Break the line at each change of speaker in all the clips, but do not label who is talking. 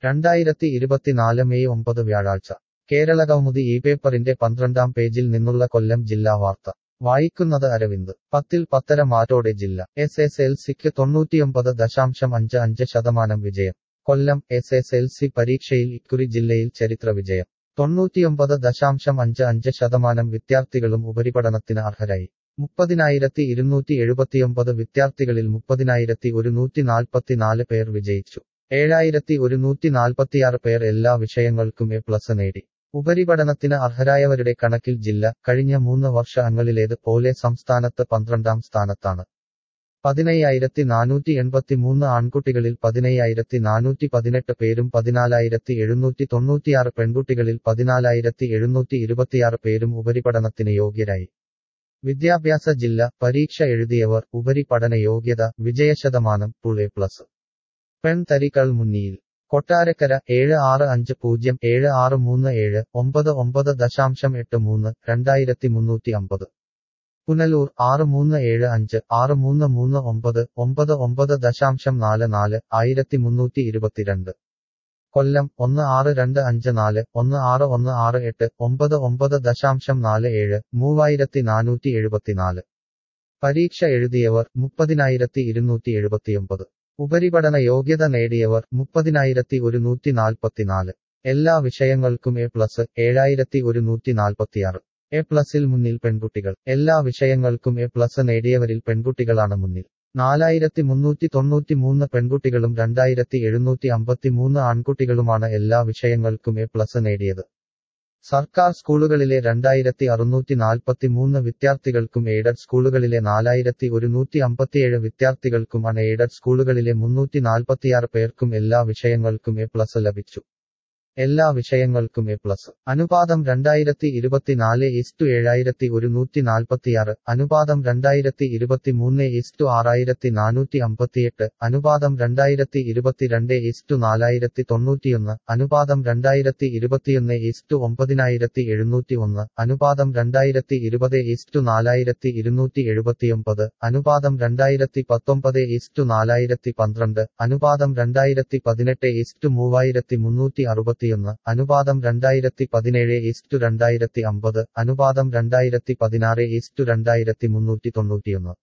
രണ്ടായിരത്തി ഇരുപത്തിനാല് മെയ് ഒമ്പത് വ്യാഴാഴ്ച കേരളകൗമുദി ഈ പേപ്പറിന്റെ പന്ത്രണ്ടാം പേജിൽ നിന്നുള്ള കൊല്ലം ജില്ലാ വാർത്ത വായിക്കുന്നത് അരവിന്ദ് പത്തിൽ പത്തര മാറ്റോടെ ജില്ല എസ് എസ് എൽ സിക്ക് തൊണ്ണൂറ്റിയൊമ്പത് ദശാംശം അഞ്ച് അഞ്ച് ശതമാനം വിജയം Kollam S S L C പരീക്ഷയിൽ ഇക്കുറി ജില്ലയിൽ ചരിത്ര വിജയം തൊണ്ണൂറ്റിയൊമ്പത് ദശാംശം അഞ്ച് അഞ്ച് ശതമാനം വിദ്യാർത്ഥികളും ഉപരിപഠനത്തിന് അർഹരായി മുപ്പതിനായിരത്തി ഇരുന്നൂറ്റി എഴുപത്തിയൊമ്പത് വിദ്യാർത്ഥികളിൽ മുപ്പതിനായിരത്തി ഒരുന്നൂറ്റി നാൽപ്പത്തിനാല് പേർ വിജയിച്ചു ഏഴായിരത്തി ഒരുന്നൂറ്റി നാൽപ്പത്തിയാറ് പേർ എല്ലാ വിഷയങ്ങൾക്കും എ പ്ലസ് നേടി ഉപരിപഠനത്തിന് അർഹരായവരുടെ കണക്കിൽ ജില്ല കഴിഞ്ഞ മൂന്ന് വർഷങ്ങളിലേത് പോലെ സംസ്ഥാനത്ത് പന്ത്രണ്ടാം സ്ഥാനത്താണ് പതിനയ്യായിരത്തി നാനൂറ്റി എൺപത്തിമൂന്ന് ആൺകുട്ടികളിൽ പതിനയ്യായിരത്തി നാനൂറ്റി പതിനെട്ട് പേരും പതിനാലായിരത്തി എഴുന്നൂറ്റി തൊണ്ണൂറ്റിയാറ് പെൺകുട്ടികളിൽ പതിനാലായിരത്തി എഴുന്നൂറ്റി ഇരുപത്തിയാറ് പേരും ഉപരിപഠനത്തിന് യോഗ്യരായി വിദ്യാഭ്യാസ ജില്ല പരീക്ഷ എഴുതിയവർ ഉപരിപഠന യോഗ്യത വിജയശതമാനം പുൾ എ പ്ലസ് പെൺതരികൾ മുന്നിയിൽ കൊട്ടാരക്കര ഏഴ് ആറ് അഞ്ച് പൂജ്യം ഏഴ് ആറ് മൂന്ന് ഏഴ് ഒമ്പത് ഒമ്പത് ദശാംശം എട്ട് മൂന്ന് രണ്ടായിരത്തി മുന്നൂറ്റി അമ്പത് പുനലൂർ ആറ് മൂന്ന് ഏഴ് അഞ്ച് ആറ് മൂന്ന് മൂന്ന് ഒമ്പത് ഒമ്പത് ഒമ്പത് ദശാംശം നാല് നാല് ആയിരത്തി മുന്നൂറ്റി ഇരുപത്തിരണ്ട് കൊല്ലം ഒന്ന് ആറ് രണ്ട് അഞ്ച് നാല് ഒന്ന് ആറ് ഒന്ന് ആറ് എട്ട് ഒമ്പത് ഒമ്പത് ദശാംശം നാല് ഏഴ് മൂവായിരത്തി നാനൂറ്റി എഴുപത്തിനാല് പരീക്ഷ എഴുതിയവർ മുപ്പതിനായിരത്തി ഇരുന്നൂറ്റി എഴുപത്തിയൊമ്പത് ഉപരിപഠന യോഗ്യത നേടിയവർ മുപ്പതിനായിരത്തി ഒരുന്നൂറ്റി നാൽപ്പത്തിനാല് എല്ലാ വിഷയങ്ങൾക്കും എ പ്ലസ് ഏഴായിരത്തി ഒരുന്നൂറ്റി നാൽപ്പത്തിയാറ് എ പ്ലസിൽ മുന്നിൽ പെൺകുട്ടികൾ എല്ലാ വിഷയങ്ങൾക്കും എ പ്ലസ് നേടിയവരിൽ പെൺകുട്ടികളാണ് മുന്നിൽ നാലായിരത്തി മുന്നൂറ്റി തൊണ്ണൂറ്റി മൂന്ന് പെൺകുട്ടികളും രണ്ടായിരത്തി എഴുന്നൂറ്റി അമ്പത്തി മൂന്ന് ആൺകുട്ടികളുമാണ് എല്ലാ വിഷയങ്ങൾക്കും എ പ്ലസ് നേടിയത് സർക്കാർ സ്കൂളുകളിലെ രണ്ടായിരത്തി അറുന്നൂറ്റി നാൽപ്പത്തി മൂന്ന് വിദ്യാർത്ഥികൾക്കും എയ്ഡഡ് സ്കൂളുകളിലെ നാലായിരത്തി ഒരുന്നൂറ്റി അമ്പത്തിയേഴ് വിദ്യാർത്ഥികൾക്കും അൺ എയ്ഡഡ് സ്കൂളുകളിലെ മുന്നൂറ്റി നാൽപ്പത്തിയാറ് പേർക്കും എല്ലാ വിഷയങ്ങൾക്കും എ പ്ലസ് ലഭിച്ചു എല്ലാ വിഷയങ്ങൾക്കും എ പ്ലസ് അനുപാതം രണ്ടായിരത്തി ഇരുപത്തിനാല് ഇസ്റ്റു ഏഴായിരത്തി ഒരുന്നൂറ്റി നാൽപ്പത്തിയാറ് അനുപാതം രണ്ടായിരത്തി ഇരുപത്തിമൂന്ന് ഇസ്റ്റു ആറായിരത്തി നാനൂറ്റി അമ്പത്തിയെട്ട് അനുപാതം രണ്ടായിരത്തി ഇരുപത്തിരണ്ട് ഇസ്റ്റു നാലായിരത്തി തൊണ്ണൂറ്റിയൊന്ന് അനുപാതം രണ്ടായിരത്തി ഇരുപത്തിയൊന്ന് ഇസ്റ്റു ഒമ്പതിനായിരത്തി എഴുന്നൂറ്റി ഒന്ന് അനുപാതം രണ്ടായിരത്തി ഇരുപത് ഇസ്റ്റു നാലായിരത്തി ഇരുന്നൂറ്റി എഴുപത്തിയൊമ്പത് അനുപാതം രണ്ടായിരത്തി പത്തൊമ്പത് ഇസ്റ്റു നാലായിരത്തി പന്ത്രണ്ട് അനുപാതം രണ്ടായിരത്തി പതിനെട്ട് ഇസ്റ്റു മൂവായിരത്തി മുന്നൂറ്റി അറുപത്തി ഇരുപത്തിയൊന്ന് അനുപാതം രണ്ടായിരത്തി പതിനേഴ് ഈസ്റ്റു രണ്ടായിരത്തി അമ്പത് അനുപാതം രണ്ടായിരത്തി പതിനാറ് ഈസ്റ്റു രണ്ടായിരത്തി മുന്നൂറ്റി തൊണ്ണൂറ്റിയൊന്ന്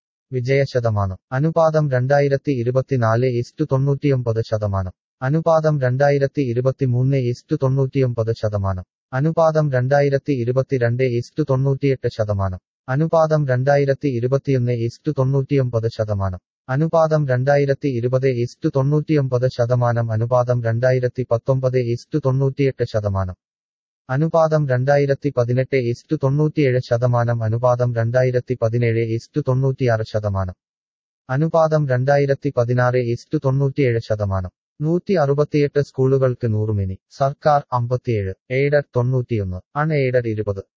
വിജയശതമാനം അനുപാതം രണ്ടായിരത്തി ഇരുപത്തിനാല് ഈസ്റ്റു തൊണ്ണൂറ്റിയൊമ്പത് ശതമാനം അനുപാതം രണ്ടായിരത്തി ഇരുപത്തിമൂന്ന് ഈസ്റ്റു തൊണ്ണൂറ്റിയൊമ്പത് ശതമാനം അനുപാതം രണ്ടായിരത്തി ഇരുപത്തിരണ്ട് ഈസ്റ്റു തൊണ്ണൂറ്റിയെട്ട് ശതമാനം അനുപാതം രണ്ടായിരത്തി ഇരുപത്തിയൊന്ന് ഈസ്റ്റു തൊണ്ണൂറ്റിയൊമ്പത് ശതമാനം അനുപാതം രണ്ടായിരത്തി ഇരുപത് ഈസ്റ്റു തൊണ്ണൂറ്റിയൊമ്പത് ശതമാനം അനുപാതം രണ്ടായിരത്തി പത്തൊമ്പത് ഈസ്റ്റു തൊണ്ണൂറ്റിയെട്ട് ശതമാനം അനുപാതം രണ്ടായിരത്തി പതിനെട്ട് ഈസ്റ്റു തൊണ്ണൂറ്റിയേഴ് ശതമാനം അനുപാതം രണ്ടായിരത്തി പതിനേഴ് ഈസ്റ്റു തൊണ്ണൂറ്റിയാറ് ശതമാനം അനുപാതം രണ്ടായിരത്തി പതിനാറ് ഈസ്റ്റു തൊണ്ണൂറ്റിയേഴ് ശതമാനം നൂറ്റി അറുപത്തിയെട്ട് സ്കൂളുകൾക്ക് നൂറുമിനി സർക്കാർ അമ്പത്തിയേഴ് എയ്ഡഡ് തൊണ്ണൂറ്റിയൊന്ന് അൺ എയ്ഡഡ് ഇരുപത്